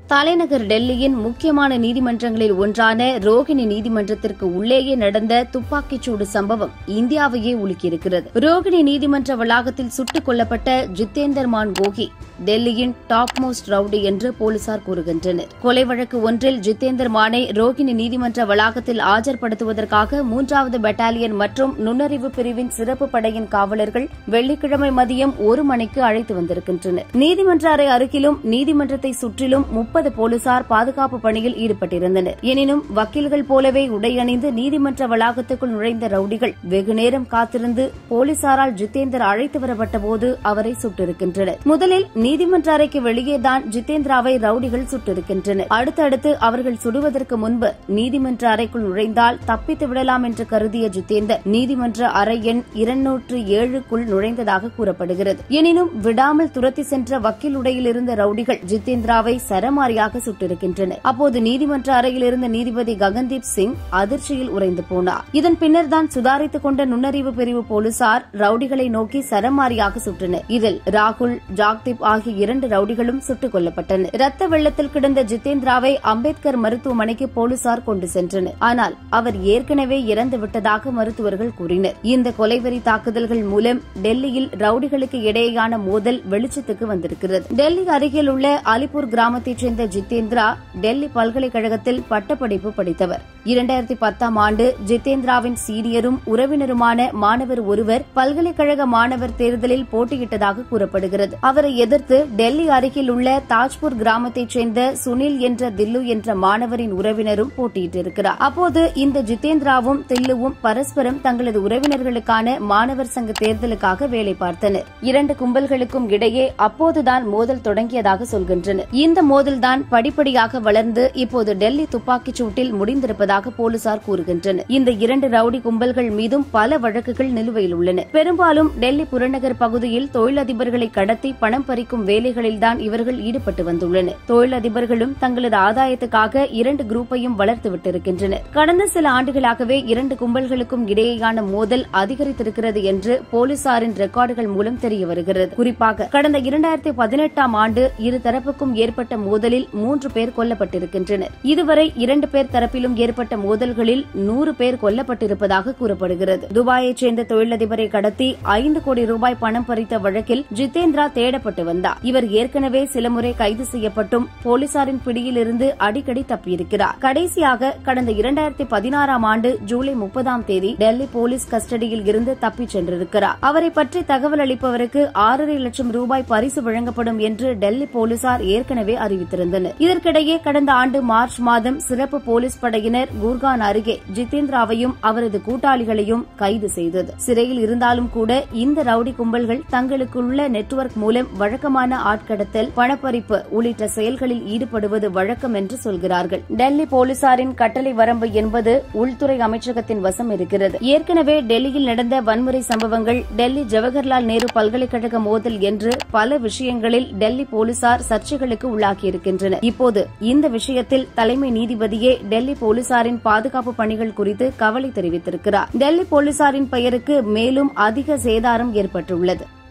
தலைநகர் டெல்லியின் முக்கியமான நீதிமன்றங்களில் ஒன்றான ரோகிணி நீதிமன்றத்திற்கு உள்ளேயே நடந்த துப்பாக்கிச்சூடு சம்பவம் இந்தியாவையே உலுக்கியிருக்கிறது ரோகிணி நீதிமன்ற வளாகத்தில் சுட்டுக் கொல்லப்பட்ட ஜித்தேந்தர் மான் கோகி டெல்லியின் டாப் மோஸ்ட் ரவுடி என்று போலீசார் கூறுகின்றனர் கொலை வழக்கு ஒன்றில் ஜித்தேந்தர் மானை ரோகிணி நீதிமன்ற வளாகத்தில் ஆஜர்படுத்துவதற்காக மூன்றாவது பெட்டாலியன் மற்றும் நுண்ணறிவு பிரிவின் சிறப்பு படையின் காவலர்கள் வெள்ளிக்கிழமை மதியம் ஒரு மணிக்கு அழைத்து வந்திருக்கின்றனர் நீதிமன்ற அறை அருகிலும் நீதிமன்றத்தை சுற்றிலும் முப்பது போலீசார் பாதுகாப்பு பணியில் ஈடுபட்டிருந்தனர் எனினும் வக்கீல்கள் போலவே உடையணிந்து நீதிமன்ற வளாகத்துக்குள் நுழைந்த ரவுடிகள் வெகுநேரம் காத்திருந்து போலீசாரால் ஜித்தேந்தர் அழைத்து வரப்பட்டபோது அவரை சுட்டிருக்கின்றனர் முதலில் நீதிமன்ற அறைக்கு வெளியேதான் ஜித்தேந்திராவை ரவுடிகள் சுட்டிருக்கின்றனர் அடுத்தடுத்து அவர்கள் சுடுவதற்கு முன்பு நீதிமன்ற அறைக்குள் நுழைந்தால் தப்பித்து விடலாம் என்று கருதிய ஜித்தேந்தர் நீதிமன்ற அறை எண் இருநூற்று ஏழுக்குள் நுழைந்ததாக கூறப்படுகிறது எனினும் விடாமல் துரத்தி சென்ற வக்கீல் உடையில் இருந்த ரவுடிகள் ஜித்தேந்திராவை சரமாரியாக சுட்டிருக்கின்றனர் அப்போது நீதிமன்ற அறையில் இருந்த நீதிபதி ககன்தீப் சிங் அதிர்ச்சியில் உறைந்து போனார் இதன் பின்னர் தான் சுதாரித்துக் கொண்ட நுண்ணறிவு பிரிவு போலீசார் ரவுடிகளை நோக்கி சரமாரியாக சுட்டனர் இதில் ராகுல் ஜாக்தீப் ஆகிய இரண்டு ரவுடிகளும் சுட்டுக் கொல்லப்பட்டனர் ரத்த வெள்ளத்தில் கிடந்த ஜித்தேந்திராவை அம்பேத்கர் மருத்துவமனைக்கு போலீசார் கொண்டு சென்றனர் ஆனால் அவர் ஏற்கனவே இறந்து விட்டதாக மருத்துவர்கள் கூறினர் இந்த கொலைவெறி தாக்குதல்கள் மூலம் டெல்லியில் ரவுடிகளுக்கு இடையேயான மோதல் வெளிச்சத்துக்கு வந்திருக்கிறது டெல்லி அருகில் உள்ள அலிப்பூர் கிராமத்தைச் சேர்ந்த ஜித்தேந்திரா டெல்லி பல்கலைக்கழகத்தில் பட்டப்படிப்பு படித்தவர் இரண்டாயிரத்தி பத்தாம் ஆண்டு ஜித்தேந்திராவின் சீனியரும் உறவினருமான மாணவர் ஒருவர் பல்கலைக்கழக மாணவர் தேர்தலில் போட்டியிட்டதாக கூறப்படுகிறது அவரை எதிர்த்து டெல்லி அருகில் உள்ள தாஜ்பூர் கிராமத்தைச் சேர்ந்த சுனில் என்ற தில்லு என்ற மாணவரின் உறவினரும் போட்டியிட்டிருக்கிறார் அப்போது இந்த ஜித்தேந்திராவும் தில்லுவும் பரஸ்பரம் தங்களது உறவினர்களுக்கான மாணவர் சங்க தேர்தலுக்காக வேலை பார்த்தனர் இரண்டு கும்பல்களுக்கும் இடையே அப்போதுதான் மோதல் தொடங்கியதாக சொல்கின்றனர் இந்த மோதல்தான் படிப்படியாக வளர்ந்து இப்போது டெல்லி துப்பாக்கிச் சூட்டில் முடிந்திருப்பதாக போலீசார் கூறுகின்றனர் இந்த இரண்டு ரவுடி கும்பல்கள் மீதும் பல வழக்குகள் நிலுவையில் உள்ளன பெரும்பாலும் டெல்லி புறநகர் பகுதியில் தொழிலதிபர்களை கடத்தி பணம் பறிக்கும் வேலைகளில்தான் இவர்கள் ஈடுபட்டு வந்துள்ளனர் தொழிலதிபர்களும் தங்களது ஆதாயத்துக்காக இரண்டு குரூப்பையும் வளர்த்து விட்டிருக்கின்றனர் கடந்த சில ஆண்டுகளாகவே இரண்டு கும்பல்களுக்கும் இடையேயான மோதல் அதிகரித்திருக்கிறது என்று போலீசாரின் ரெக்கார்டுகள் மூலம் தெரிய வருகிறது குறிப்பாக கடந்த இரண்டாயிரத்தி பதினெட்டாம் ஆண்டு இரு தரப்புக்கும் ஏற்பட்ட மோதலில் மூன்று பேர் கொல்லப்பட்டிருக்கின்றனர் இதுவரை இரண்டு பேர் தரப்பிலும் ஏற்பட்ட மோதல்களில் நூறு பேர் கொல்லப்பட்டிருப்பதாக கூறப்படுகிறது துபாயைச் சேர்ந்த தொழிலதிபரை கடத்தி ஐந்து கோடி ரூபாய் பணம் பறித்த வழக்கில் ஜிதேந்திரா தேடப்பட்டு வந்தார் இவர் ஏற்கனவே சில முறை கைது செய்யப்பட்டும் போலீசாரின் பிடியில் இருந்து அடிக்கடி தப்பியிருக்கிறார் கடைசியாக கடந்த இரண்டாயிரத்தி பதினாறாம் ஆண்டு ஜூலை முப்பதாம் தேதி டெல்லி போலீஸ் கஸ்டடியில் இருந்து தப்பிச் சென்றிருக்கிறார் அவரை பற்றி தகவல் அளிப்பவருக்கு ஆறரை லட்சம் ரூபாய் பரிசு வழங்கப்படும் என்று டெல்லி போலீசார் ஏற்கனவே அறிவித்திருந்தனர் இதற்கிடையே கடந்த ஆண்டு மார்ச் மாதம் சிறப்பு போலீஸ் படையினர் குர்கான் அருகே ஜிதேந்திராவையும் அவரது கூட்டாளிகளையும் கைது செய்தது சிறையில் இருந்தாலும் கூட இந்த ரவுடி கும்பல்கள் தங்களுக்குள்ள நெட்வொர்க் மூலம் வழக்கமான ஆட்கடத்தல் பணப்பறிப்பு உள்ளிட்ட செயல்களில் ஈடுபடுவது வழக்கம் என்று சொல்கிறார்கள் டெல்லி போலீசாரின் கட்டளை வரம்பு என்பது உள்துறை அமைச்சகத்தின் வசம் இருக்கிறது ஏற்கனவே டெல்லியில் நடந்த வன்முறை சம்பவங்கள் டெல்லி ஜவஹர்லால் நேரு பல்கலைக்கழக மோதல் என்று பல விஷயங்களில் டெல்லி போலீசார் சர்ச்சைகளுக்கு உள்ளாகியிருக்கின்றனர் இப்போது இந்த விஷயத்தில் தலைமை நீதிபதியே டெல்லி போலீசாரின் பாதுகாப்பு பணிகள் குறித்து கவலை தெரிவித்திருக்கிறார் டெல்லி போலீசாரின் பெயருக்கு மேலும் அதிக சேதாரம் ஏற்பட்டுள்ளது